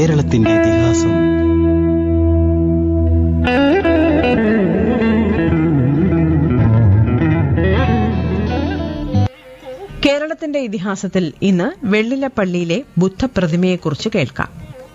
കേരളത്തിന്റെ ഇതിഹാസം കേരളത്തിന്റെ ഇതിഹാസത്തിൽ ഇന്ന് വെള്ളിലപ്പള്ളിയിലെ ബുദ്ധപ്രതിമയെക്കുറിച്ച് കേൾക്കാം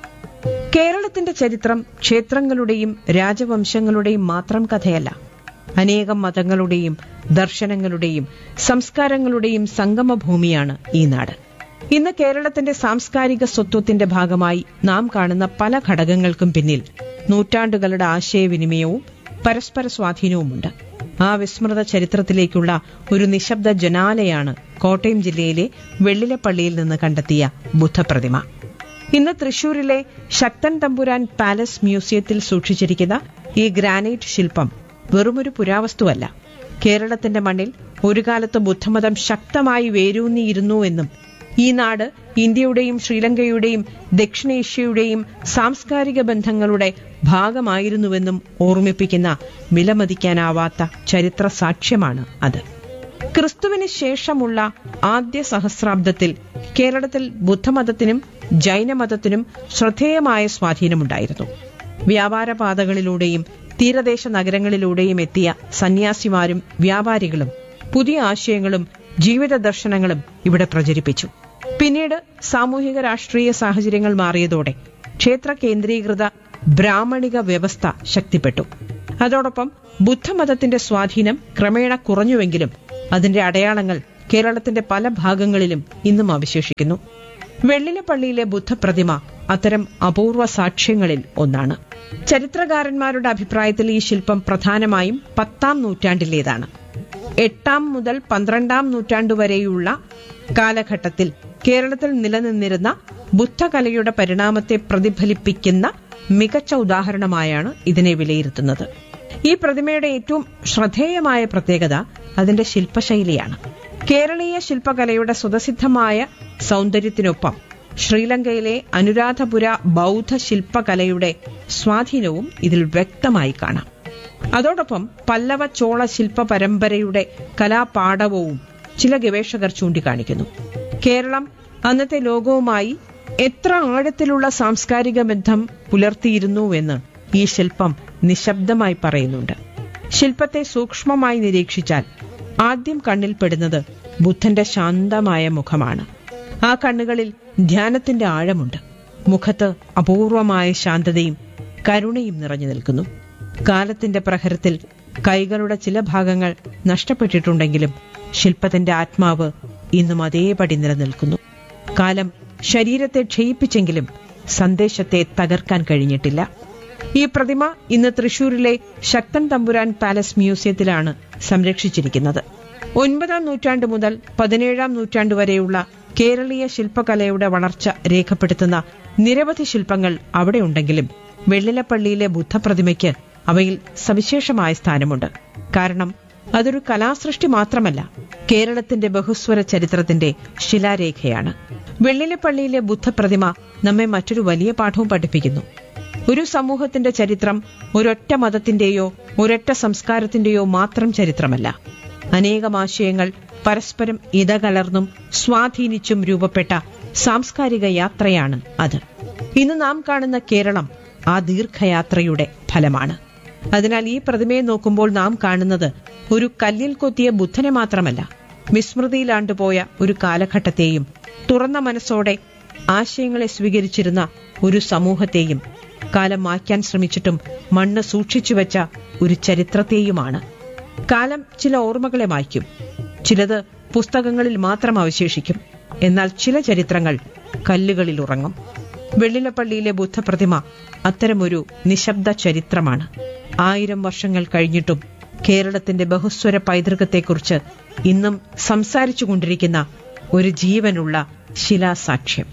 കേരളത്തിന്റെ ചരിത്രം ക്ഷേത്രങ്ങളുടെയും രാജവംശങ്ങളുടെയും മാത്രം കഥയല്ല അനേകം മതങ്ങളുടെയും ദർശനങ്ങളുടെയും സംസ്കാരങ്ങളുടെയും സംഗമഭൂമിയാണ് ഈ നാട് ഇന്ന് കേരളത്തിന്റെ സാംസ്കാരിക സ്വത്വത്തിന്റെ ഭാഗമായി നാം കാണുന്ന പല ഘടകങ്ങൾക്കും പിന്നിൽ നൂറ്റാണ്ടുകളുടെ ആശയവിനിമയവും പരസ്പര സ്വാധീനവുമുണ്ട് ആ വിസ്മൃത ചരിത്രത്തിലേക്കുള്ള ഒരു നിശബ്ദ ജനാലയാണ് കോട്ടയം ജില്ലയിലെ വെള്ളിലപ്പള്ളിയിൽ നിന്ന് കണ്ടെത്തിയ ബുദ്ധപ്രതിമ ഇന്ന് തൃശൂരിലെ ശക്തൻ തമ്പുരാൻ പാലസ് മ്യൂസിയത്തിൽ സൂക്ഷിച്ചിരിക്കുന്ന ഈ ഗ്രാനൈറ്റ് ശില്പം വെറുമൊരു പുരാവസ്തുവല്ല കേരളത്തിന്റെ മണ്ണിൽ ഒരു കാലത്ത് ബുദ്ധമതം ശക്തമായി വേരൂന്നിയിരുന്നുവെന്നും ഈ നാട് ഇന്ത്യയുടെയും ശ്രീലങ്കയുടെയും ദക്ഷിണേഷ്യയുടെയും സാംസ്കാരിക ബന്ധങ്ങളുടെ ഭാഗമായിരുന്നുവെന്നും ഓർമ്മിപ്പിക്കുന്ന വിലമതിക്കാനാവാത്ത ചരിത്ര സാക്ഷ്യമാണ് അത് ക്രിസ്തുവിന് ശേഷമുള്ള ആദ്യ സഹസ്രാബ്ദത്തിൽ കേരളത്തിൽ ബുദ്ധമതത്തിനും ജൈനമതത്തിനും ശ്രദ്ധേയമായ സ്വാധീനമുണ്ടായിരുന്നു വ്യാപാരപാതകളിലൂടെയും തീരദേശ നഗരങ്ങളിലൂടെയും എത്തിയ സന്യാസിമാരും വ്യാപാരികളും പുതിയ ആശയങ്ങളും ജീവിത ദർശനങ്ങളും ഇവിടെ പ്രചരിപ്പിച്ചു പിന്നീട് സാമൂഹിക രാഷ്ട്രീയ സാഹചര്യങ്ങൾ മാറിയതോടെ ക്ഷേത്ര കേന്ദ്രീകൃത ബ്രാഹ്മണിക വ്യവസ്ഥ ശക്തിപ്പെട്ടു അതോടൊപ്പം ബുദ്ധമതത്തിന്റെ സ്വാധീനം ക്രമേണ കുറഞ്ഞുവെങ്കിലും അതിന്റെ അടയാളങ്ങൾ കേരളത്തിന്റെ പല ഭാഗങ്ങളിലും ഇന്നും അവശേഷിക്കുന്നു വെള്ളിലപ്പള്ളിയിലെ ബുദ്ധപ്രതിമ അത്തരം അപൂർവ സാക്ഷ്യങ്ങളിൽ ഒന്നാണ് ചരിത്രകാരന്മാരുടെ അഭിപ്രായത്തിൽ ഈ ശില്പം പ്രധാനമായും പത്താം നൂറ്റാണ്ടിലേതാണ് എട്ടാം മുതൽ പന്ത്രണ്ടാം നൂറ്റാണ്ടു വരെയുള്ള കാലഘട്ടത്തിൽ കേരളത്തിൽ നിലനിന്നിരുന്ന ബുദ്ധകലയുടെ പരിണാമത്തെ പ്രതിഫലിപ്പിക്കുന്ന മികച്ച ഉദാഹരണമായാണ് ഇതിനെ വിലയിരുത്തുന്നത് ഈ പ്രതിമയുടെ ഏറ്റവും ശ്രദ്ധേയമായ പ്രത്യേകത അതിന്റെ ശില്പശൈലിയാണ് കേരളീയ ശില്പകലയുടെ സ്വതസിദ്ധമായ സൗന്ദര്യത്തിനൊപ്പം ശ്രീലങ്കയിലെ അനുരാധപുര ബൗദ്ധ ശില്പകലയുടെ സ്വാധീനവും ഇതിൽ വ്യക്തമായി കാണാം അതോടൊപ്പം പല്ലവ ചോള ശില്പ പരമ്പരയുടെ കലാപാടവവും ചില ഗവേഷകർ ചൂണ്ടിക്കാണിക്കുന്നു കേരളം അന്നത്തെ ലോകവുമായി എത്ര ആഴത്തിലുള്ള സാംസ്കാരിക ബന്ധം പുലർത്തിയിരുന്നുവെന്ന് ഈ ശില്പം നിശബ്ദമായി പറയുന്നുണ്ട് ശില്പത്തെ സൂക്ഷ്മമായി നിരീക്ഷിച്ചാൽ ആദ്യം കണ്ണിൽപ്പെടുന്നത് ബുദ്ധന്റെ ശാന്തമായ മുഖമാണ് ആ കണ്ണുകളിൽ ധ്യാനത്തിന്റെ ആഴമുണ്ട് മുഖത്ത് അപൂർവമായ ശാന്തതയും കരുണയും നിറഞ്ഞു നിൽക്കുന്നു കാലത്തിന്റെ പ്രഹരത്തിൽ കൈകളുടെ ചില ഭാഗങ്ങൾ നഷ്ടപ്പെട്ടിട്ടുണ്ടെങ്കിലും ശില്പത്തിന്റെ ആത്മാവ് ഇന്നും അതേപടി നിലനിൽക്കുന്നു കാലം ശരീരത്തെ ക്ഷയിപ്പിച്ചെങ്കിലും സന്ദേശത്തെ തകർക്കാൻ കഴിഞ്ഞിട്ടില്ല ഈ പ്രതിമ ഇന്ന് തൃശൂരിലെ ശക്തൻ തമ്പുരാൻ പാലസ് മ്യൂസിയത്തിലാണ് സംരക്ഷിച്ചിരിക്കുന്നത് ഒൻപതാം നൂറ്റാണ്ട് മുതൽ പതിനേഴാം നൂറ്റാണ്ട് വരെയുള്ള കേരളീയ ശില്പകലയുടെ വളർച്ച രേഖപ്പെടുത്തുന്ന നിരവധി ശില്പങ്ങൾ അവിടെയുണ്ടെങ്കിലും വെള്ളിലപ്പള്ളിയിലെ ബുദ്ധപ്രതിമയ്ക്ക് അവയിൽ സവിശേഷമായ സ്ഥാനമുണ്ട് കാരണം അതൊരു കലാസൃഷ്ടി മാത്രമല്ല കേരളത്തിന്റെ ബഹുസ്വര ചരിത്രത്തിന്റെ ശിലാരേഖയാണ് വെള്ളിലപ്പള്ളിയിലെ ബുദ്ധപ്രതിമ നമ്മെ മറ്റൊരു വലിയ പാഠവും പഠിപ്പിക്കുന്നു ഒരു സമൂഹത്തിന്റെ ചരിത്രം ഒരൊറ്റ മതത്തിന്റെയോ ഒരൊറ്റ സംസ്കാരത്തിന്റെയോ മാത്രം ചരിത്രമല്ല അനേകം ആശയങ്ങൾ പരസ്പരം ഇടകലർന്നും സ്വാധീനിച്ചും രൂപപ്പെട്ട സാംസ്കാരിക യാത്രയാണ് അത് ഇന്ന് നാം കാണുന്ന കേരളം ആ ദീർഘയാത്രയുടെ ഫലമാണ് അതിനാൽ ഈ പ്രതിമയെ നോക്കുമ്പോൾ നാം കാണുന്നത് ഒരു കല്ലിൽ കൊത്തിയ ബുദ്ധനെ മാത്രമല്ല വിസ്മൃതിയിലാണ്ടുപോയ ഒരു കാലഘട്ടത്തെയും തുറന്ന മനസ്സോടെ ആശയങ്ങളെ സ്വീകരിച്ചിരുന്ന ഒരു സമൂഹത്തെയും കാലം മായ്ക്കാൻ ശ്രമിച്ചിട്ടും മണ്ണ് സൂക്ഷിച്ചുവെച്ച ഒരു ചരിത്രത്തെയുമാണ് കാലം ചില ഓർമ്മകളെ മായ്ക്കും ചിലത് പുസ്തകങ്ങളിൽ മാത്രം അവശേഷിക്കും എന്നാൽ ചില ചരിത്രങ്ങൾ കല്ലുകളിൽ ഉറങ്ങും വെള്ളിലപ്പള്ളിയിലെ ബുദ്ധപ്രതിമ അത്തരമൊരു നിശബ്ദ ചരിത്രമാണ് ആയിരം വർഷങ്ങൾ കഴിഞ്ഞിട്ടും കേരളത്തിന്റെ ബഹുസ്വര പൈതൃകത്തെക്കുറിച്ച് ഇന്നും സംസാരിച്ചുകൊണ്ടിരിക്കുന്ന ഒരു ജീവനുള്ള ശിലാസാക്ഷ്യം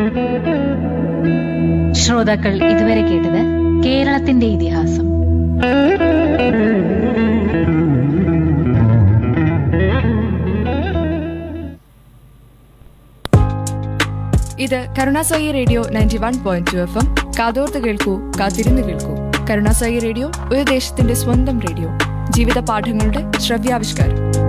ശ്രോതാക്കൾ ഇതുവരെ കേട്ടത് കേരളത്തിന്റെ ഇതിഹാസം ഇത് Karunasai radio ninety one point two F M കാതോർത്ത് കേൾക്കൂ കാത്തിരുന്ന് കേൾക്കൂ കരുണാസായി റേഡിയോ ഒരു ദേശത്തിന്റെ സ്വന്തം റേഡിയോ ജീവിത പാഠങ്ങളുടെ ശ്രവ്യാവിഷ്കാരം